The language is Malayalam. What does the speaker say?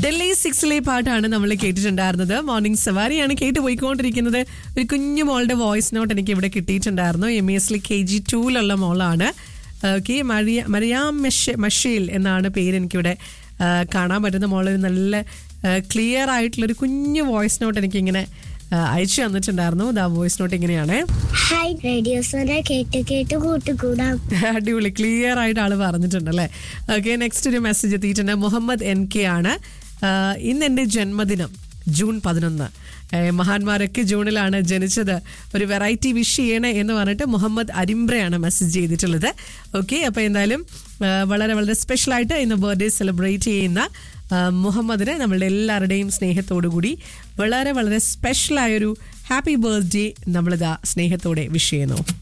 ഡൽഹി സിക്സിലെ പാട്ടാണ് നമ്മൾ കേട്ടിട്ടുണ്ടായിരുന്നത് മോർണിംഗ് സവാരിയാണ് കേട്ട് പോയിക്കൊണ്ടിരിക്കുന്നത് ഒരു കുഞ്ഞു മോളുടെ വോയിസ് നോട്ട് എനിക്ക് ഇവിടെ കിട്ടിയിട്ടുണ്ടായിരുന്നു M E S K G ടൂലുള്ള മോളാണ് ഓക്കെ മറിയ മറിയാം മെഷ മഷീൽ എന്നാണ് പേര് എനിക്കിവിടെ ആ, കാണാൻ പറ്റുന്ന മോളൊരു നല്ല ക്ലിയർ ആയിട്ടുള്ളൊരു കുഞ്ഞു വോയിസ് നോട്ട് എനിക്കിങ്ങനെ ആ, അയച്ചു തന്നിട്ടുണ്ടായിരുന്നു ദാ വോയിസ് നോട്ട് ഇങ്ങനെയാണ് ഹായ് റേഡിയോ സോന കേട്ട് കേട്ട് കൂട്ടുകൂടാം അടിപൊളി ക്ലിയർ ആയിട്ട് ആള് പറഞ്ഞിട്ടുണ്ട് അല്ലേ ഓക്കെ നെക്സ്റ്റ് ഒരു മെസ്സേജ് എത്തിയിട്ടുണ്ട് മുഹമ്മദ് എൻ കെ ആണ് ആഹ് ഇന്ന് എൻ്റെ ജന്മദിനം ജൂൺ പതിനൊന്ന് ഏഹ് മഹാന്മാരൊക്കെ ജൂണിലാണ് ജനിച്ചത് ഒരു വെറൈറ്റി വിഷ് ചെയ്യണേ എന്ന് പറഞ്ഞിട്ട് മുഹമ്മദ് അരിമ്പ്രയാണ് മെസ്സേജ് ചെയ്തിട്ടുള്ളത് ഓക്കെ അപ്പോൾ എന്തായാലും ആഹ് വളരെ വളരെ സ്പെഷ്യലായിട്ട് ഇന്ന് ബർത്ത്ഡേ സെലിബ്രേറ്റ് ചെയ്യുന്ന ആഹ് മുഹമ്മദിന് നമ്മളുടെ എല്ലാവരുടെയും സ്നേഹത്തോടു കൂടി വളരെ വളരെ സ്പെഷ്യലായൊരു ഹാപ്പി ബർത്ത്ഡേ നമ്മളിതാ സ്നേഹത്തോടെ വിഷ് ചെയ്യുന്നു